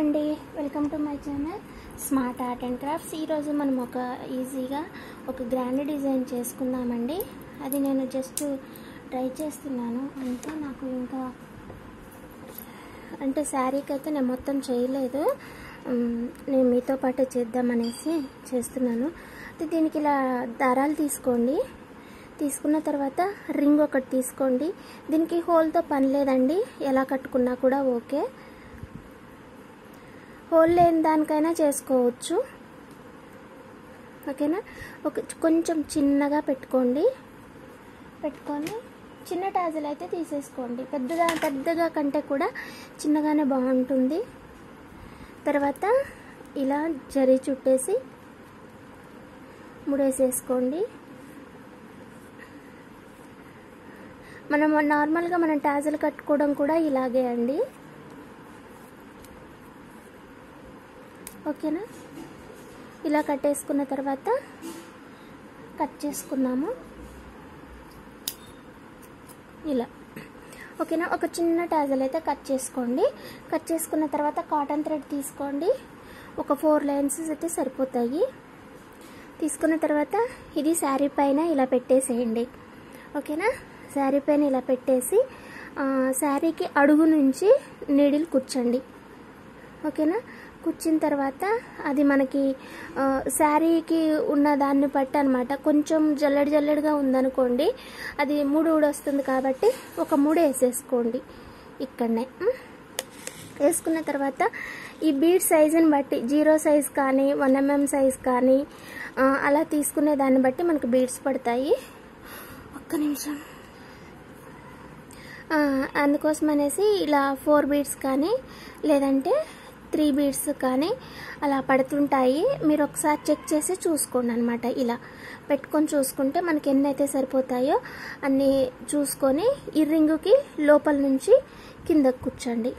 అండి welcome to my channel smart art and crafts ఈరోజు మనం ఒక ఈజీగా ఒక గ్రాండ్ డిజైన్ చేసుకుందామండి అది నేను జస్ట్ ట్రై చేస్తున్నాను అంటే నాకు ఇంకా అంటే శారీకి అయితే నేను మొత్తం చేయలేదు ఉమ్, నేను మీతో పాటు చేద్దామనేసి చేస్తున్నాను అయితే దీనికి ఇలా దారాలు తీసుకోండి తీసుకున్న తర్వాత రింగ్ ఒకటి తీసుకోండి దీనికి హోల్తో పని లేదండి ఎలా కట్టుకున్నా కూడా ఓకే హోల్ లేని దానికైనా చేసుకోవచ్చు ఓకేనా ఒక కొంచెం చిన్నగా పెట్టుకోండి పెట్టుకొని చిన్న టాజల్ అయితే తీసేసుకోండి పెద్దగా పెద్దగా కంటే కూడా చిన్నగానే బాగుంటుంది తర్వాత ఇలా జరీ చుట్టేసి ముడేసేసుకోండి మనం నార్మల్గా మనం టాజల్ కట్టుకోవడం కూడా ఇలాగే అండి ఓకేనా ఇలా కట్టేసుకున్న తర్వాత కట్ చేసుకున్నాము ఇలా ఓకేనా ఒక చిన్న టాజల్ అయితే కట్ చేసుకోండి కట్ చేసుకున్న తర్వాత కాటన్ థ్రెడ్ తీసుకోండి ఒక ఫోర్ లైన్స్ అయితే సరిపోతాయి తీసుకున్న తర్వాత ఇది శారీ పైన ఇలా పెట్టేసేయండి ఓకేనా శారీ పైన ఇలా పెట్టేసి ఆ, శారీకి అడుగు నుంచి నీడిల్ కూర్చోండి ఓకేనా కూర్చిన తర్వాత అది మనకి ఆ, శారీకి ఉన్న దాన్ని బట్టి అనమాట కొంచెం జల్లెడ జల్లెడగా ఉందనుకోండి అది మూడు ఊడు వస్తుంది కాబట్టి ఒక మూడు వేసేసుకోండి ఇక్కడనే ఉం? వేసుకున్న తర్వాత ఈ బీడ్ సైజుని బట్టి జీరో సైజ్ కానీ వన్ ఎంఎం సైజ్ కానీ ఆ, అలా తీసుకునే దాన్ని బట్టి మనకు బీడ్స్ పడతాయి ఒక్క నిమిషం ఆ, అందుకోసం అనేసి ఇలా ఫోర్ బీడ్స్ కానీ లేదంటే త్రీ బీడ్స్ కానీ అలా పడుతుంటాయి మీరు ఒకసారి చెక్ చేసి చూసుకోండి అనమాట ఇలా పెట్టుకొని చూసుకుంటే మనకి ఎన్ని అయితే సరిపోతాయో అన్నీ చూసుకొని ఈ రింగుకి లోపల నుంచి కిందకు కూర్చోండి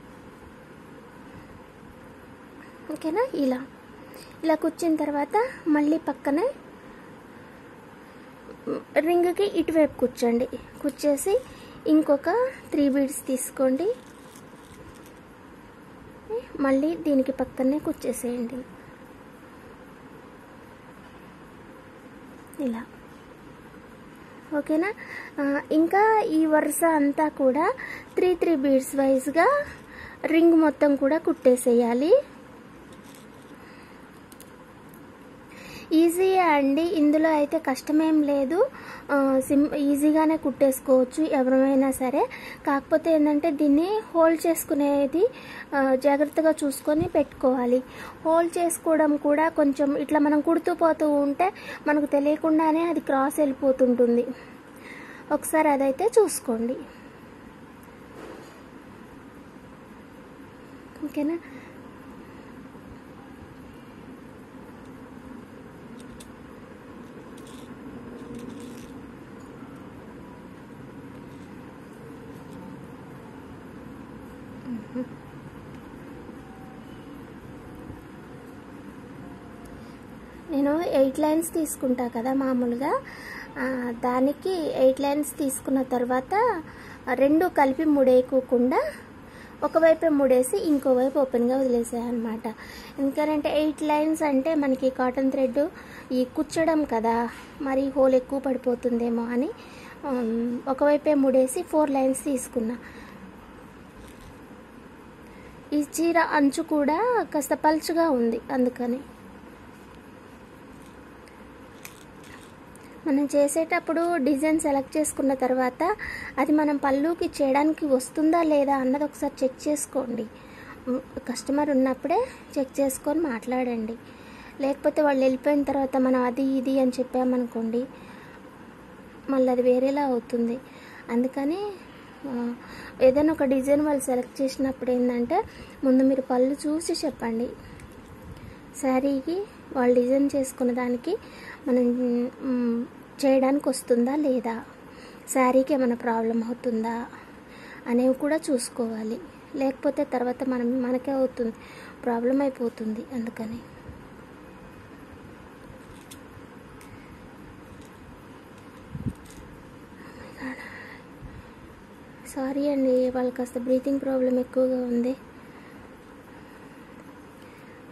ఓకేనా ఇలా ఇలా కూర్చున్న తర్వాత మళ్ళీ పక్కనే రింగ్కి ఇటువైపు కూర్చోండి కూర్చేసి ఇంకొక త్రీ బీడ్స్ తీసుకోండి మళ్ళీ దీనికి పక్కనే కూర్చేసేయండి ఇలా ఓకేనా ఆ, ఇంకా ఈ వరుస అంతా కూడా త్రీ త్రీ బీడ్స్ వైజ్గా రింగ్ మొత్తం కూడా కుట్టేసేయాలి ఈజీ అండి ఇందులో అయితే కష్టమేం లేదు ఆ, సిమ్ ఈజీగానే కుట్టేసుకోవచ్చు ఎవరైనా సరే కాకపోతే ఏంటంటే దీన్ని హోల్డ్ చేసుకునేది ఆ, జాగ్రత్తగా చూసుకొని పెట్టుకోవాలి హోల్డ్ చేసుకోవడం కూడా కొంచెం ఇట్లా మనం కుడుతూ పోతూ ఉంటే మనకు తెలియకుండానే అది క్రాస్ వెళ్ళిపోతుంటుంది ఒకసారి అదైతే చూసుకోండి ఓకేనా నేను ఎయిట్ లైన్స్ తీసుకుంటా కదా మామూలుగా ఆ, దానికి ఎయిట్ లైన్స్ తీసుకున్న తర్వాత రెండు కలిపి ముడేయకోకుండా ఒకవైపే ముడేసి ఇంకోవైపు ఓపెన్గా వదిలేసాయి అనమాట ఎందుకంటే ఎయిట్ లైన్స్ అంటే మనకి కాటన్ థ్రెడ్ ఈ కుచ్చడం కదా మరి హోల్ ఎక్కువ పడిపోతుందేమో అని ఉమ్, ఒకవైపే ముడేసి ఫోర్ లైన్స్ తీసుకున్నా ఈ చీర అంచు కూడా కాస్త పలుచగా ఉంది అందుకని మనం చేసేటప్పుడు డిజైన్ సెలెక్ట్ చేసుకున్న తర్వాత అది మనం పళ్ళుకి చేయడానికి వస్తుందా లేదా అన్నది ఒకసారి చెక్ చేసుకోండి ఉమ్, కస్టమర్ ఉన్నప్పుడే చెక్ చేసుకొని మాట్లాడండి లేకపోతే వాళ్ళు వెళ్ళిపోయిన తర్వాత మనం అది ఇది అని చెప్పామనుకోండి మళ్ళీ అది వేరేలా అవుతుంది అందుకని ఆ, ఏదైనా ఒక డిజైన్ వాళ్ళు సెలెక్ట్ చేసినప్పుడు ఏంటంటే ముందు మీరు పళ్ళు చూసి చెప్పండి శారీకి వాళ్ళు డిజైన్ చేసుకున్న దానికి మనం మ్, చేయడానికి వస్తుందా లేదా శారీకి ఏమైనా ప్రాబ్లం అవుతుందా అనేవి కూడా చూసుకోవాలి లేకపోతే తర్వాత మనం మనకే అవుతుంది ప్రాబ్లం అయిపోతుంది అందుకని సారీ అండి వాళ్ళకి కాస్త బ్రీతింగ్ ప్రాబ్లం ఎక్కువగా ఉంది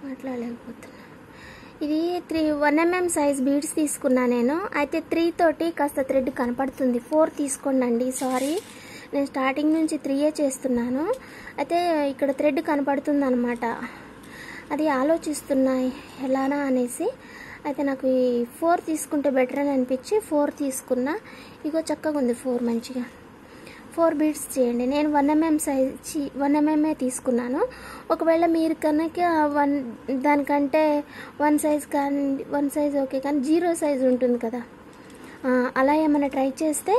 మాట్లాడలేకపోతున్నా ఇది three one MM size beads తీసుకున్నా నేను అయితే త్రీ తోటి కాస్త థ్రెడ్ కనపడుతుంది ఫోర్ తీసుకోండి సారీ నేను స్టార్టింగ్ నుంచి త్రీయే చేస్తున్నాను అయితే ఇక్కడ థ్రెడ్ కనపడుతుంది అనమాట అది ఆలోచిస్తున్నా ఎలానా అనేసి అయితే నాకు ఈ ఫోర్ తీసుకుంటే బెటర్ అని అనిపించి ఫోర్ తీసుకున్నా ఇగో చక్కగా ఉంది ఫోర్ మంచిగా ఫోర్ బీడ్స్ చేయండి నేను వన్ ఎంఎం సైజ్ వన్ ఎంఎంఏ తీసుకున్నాను ఒకవేళ మీరు కనుక వన్ దానికంటే వన్ సైజ్ కానీ వన్ సైజ్ ఓకే కానీ జీరో సైజ్ ఉంటుంది కదా ఆ, అలా ఏమైనా ట్రై చేస్తే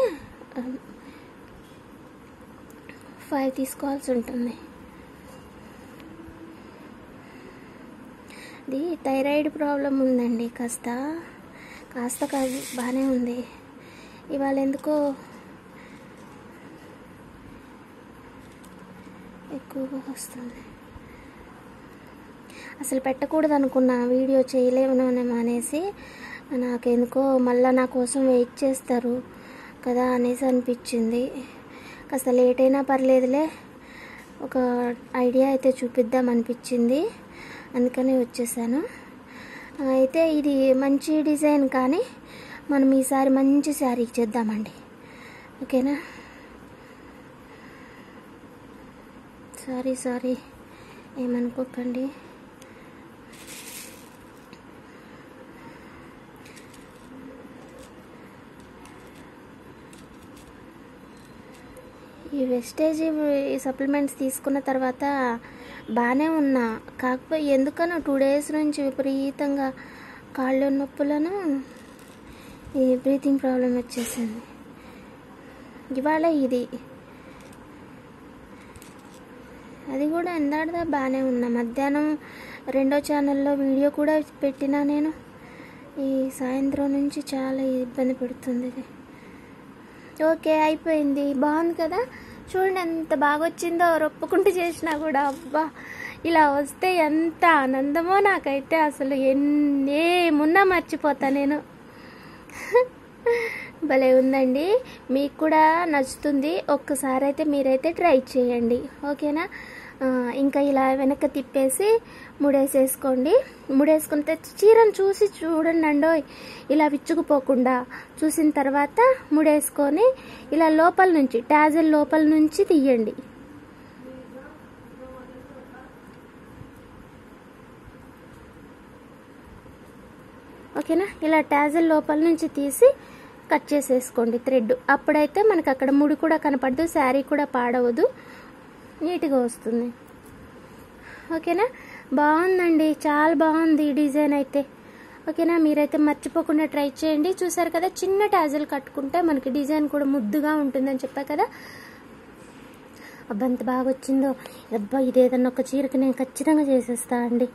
ఫైవ్ తీసుకోవాల్సి ఉంటుంది ఇది థైరాయిడ్ ప్రాబ్లం ఉందండి కాస్త కాస్త కాదు బాగానే ఉంది ఇవాళ ఎందుకో ఎక్కువగా వస్తుంది అసలు పెట్టకూడదు అనుకున్నా వీడియో చేయలేమనేమో అనేసి నాకెందుకో మళ్ళీ నా కోసం వెయిట్ చేస్తారు కదా అనేసి అనిపించింది కాస్త లేట్ అయినా పర్లేదులే ఒక ఐడియా అయితే చూపిద్దాం అనిపించింది అందుకని వచ్చేసాను అయితే ఇది మంచి డిజైన్ కానీ మనం ఈసారి మంచి శారీ చేద్దామండి ఓకేనా సారీ సారీ ఏమనుకోకండి ఈ వెస్టేజ్ ఈ సప్లిమెంట్స్ తీసుకున్న తర్వాత బాగానే ఉన్నా కాకపోతే ఎందుకనో టూ డేస్ నుంచి విపరీతంగా కాళ్ళు నొప్పులను ఈ బ్రీతింగ్ ప్రాబ్లం వచ్చేసింది ఇవాళ ఇది అది కూడా ఎందాడదా బాగానే ఉన్నా మధ్యాహ్నం రెండో ఛానల్లో వీడియో కూడా పెట్టినా నేను ఈ సాయంత్రం నుంచి చాలా ఇబ్బంది పెడుతుంది ఇది ఓకే అయిపోయింది బాగుంది కదా చూడండి ఎంత బాగా వచ్చిందో రొప్పుకుంటూ చేసినా కూడా అబ్బా ఇలా వస్తే ఎంత ఆనందమో నాకైతే అసలు ఎన్నేమున్నా మర్చిపోతా నేను భలే ఉందండి మీకు కూడా నచ్చుతుంది ఒక్కసారి అయితే మీరైతే ట్రై చేయండి ఓకేనా ఆ, ఇంకా ఇలా వెనక్కి తిప్పేసి ముడేసేసుకోండి ముడేసుకుంటే చీరను చూసి చూడండి అండోయ్ ఇలా విచ్చుకుపోకుండా చూసిన తర్వాత ముడేసుకొని ఇలా లోపల నుంచి టాజల్ లోపల నుంచి తీయండి ఓకేనా ఇలా టాజల్ లోపల నుంచి తీసి కట్ చేసేసుకోండి థ్రెడ్ అప్పుడైతే మనకు అక్కడ ముడి కూడా కనపడదు శారీ కూడా పాడవదు నీట్గా వస్తుంది ఓకేనా బాగుందండి చాలా బాగుంది ఈ డిజైన్ అయితే ఓకేనా మీరైతే మర్చిపోకుండా ట్రై చేయండి చూసారు కదా చిన్న టాజల్ కట్టుకుంటే మనకి డిజైన్ కూడా ముద్దుగా ఉంటుందని చెప్పా కదా అబ్బా ఎంత బాగా వచ్చిందో అబ్బా ఇదేదన్నా ఒక చీరకి నేను ఖచ్చితంగా చేసేస్తా అండి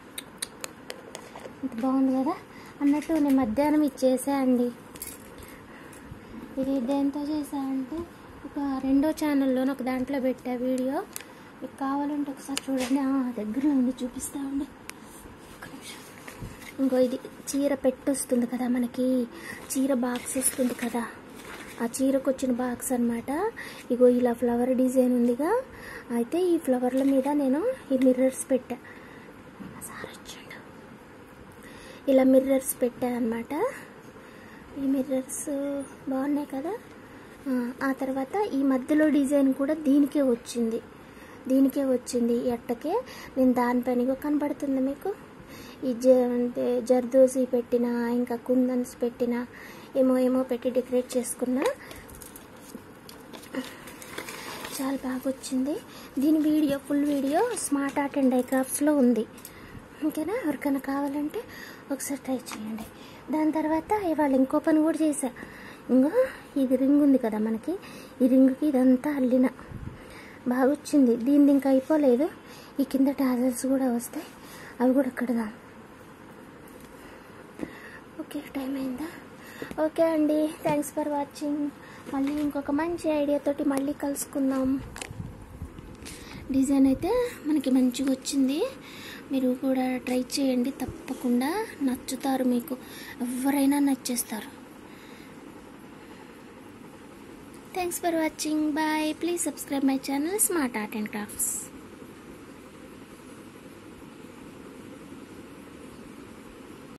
ఎంత బాగుంది కదా అన్నట్టు నేను మధ్యాహ్నం ఇది చేసా అండి ఇది దేంతో చేసా అంటే ఒక రెండో ఛానల్లోనే ఒక దాంట్లో పెట్టా వీడియో మీకు కావాలంటే ఒకసారి చూడండి ఆ, దగ్గరలో ఉంది చూపిస్తా అండి ఒక్క నిమిషం. ఇంకో ఇది చీర పెట్టి వస్తుంది కదా మనకి చీర బాక్స్ వస్తుంది కదా ఆ చీరకు వచ్చిన బాక్స్ అన్నమాట ఇగో ఇలా ఫ్లవర్ డిజైన్ ఉందిగా అయితే ఈ ఫ్లవర్ల మీద నేను ఈ మిర్రర్స్ పెట్టా సార్ వచ్చిండు ఇలా మిర్రర్స్ పెట్టా అనమాట ఈ మిర్రర్స్ బాగున్నాయి కదా ఆ, ఆ తర్వాత ఈ మధ్యలో డిజైన్ కూడా దీనికే వచ్చింది దీనికే వచ్చింది ఈ అట్టకే నేను దానిపైన ఇగో కనబడుతుంది మీకు ఈ జ అంటే జర్దోసి పెట్టిన ఇంకా కుందన్స్ పెట్టిన ఏమో ఏమో పెట్టి డెకరేట్ చేసుకున్నా చాలా బాగా వచ్చింది దీని video full video smart art and డైక్రాఫ్ట్స్లో ఉంది ఓకేనా ఎవరికైనా కావాలంటే ఒకసారి ట్రై చేయండి దాని తర్వాత ఇవాళ ఇంకో పని కూడా చేశా ఇంకా ఇది రింగ్ ఉంది కదా మనకి ఈ రింగ్కి ఇదంతా అల్లిన బాగా వచ్చింది దీనిది ఇంకా అయిపోలేదు ఈ కింద టాజల్స్ కూడా వస్తాయి అవి కూడా కడదాం ఓకే టైం అయిందా ఓకే అండి థ్యాంక్స్ ఫర్ వాచింగ్ మళ్ళీ ఇంకొక మంచి ఐడియాతోటి మళ్ళీ కలుసుకుందాం డిజైన్ అయితే మనకి మంచిగా వచ్చింది మీరు కూడా ట్రై చేయండి తప్పకుండా నచ్చుతారు మీకు ఎవరైనా నచ్చేస్తారు thanks for watching bye please subscribe my channel smart art and crafts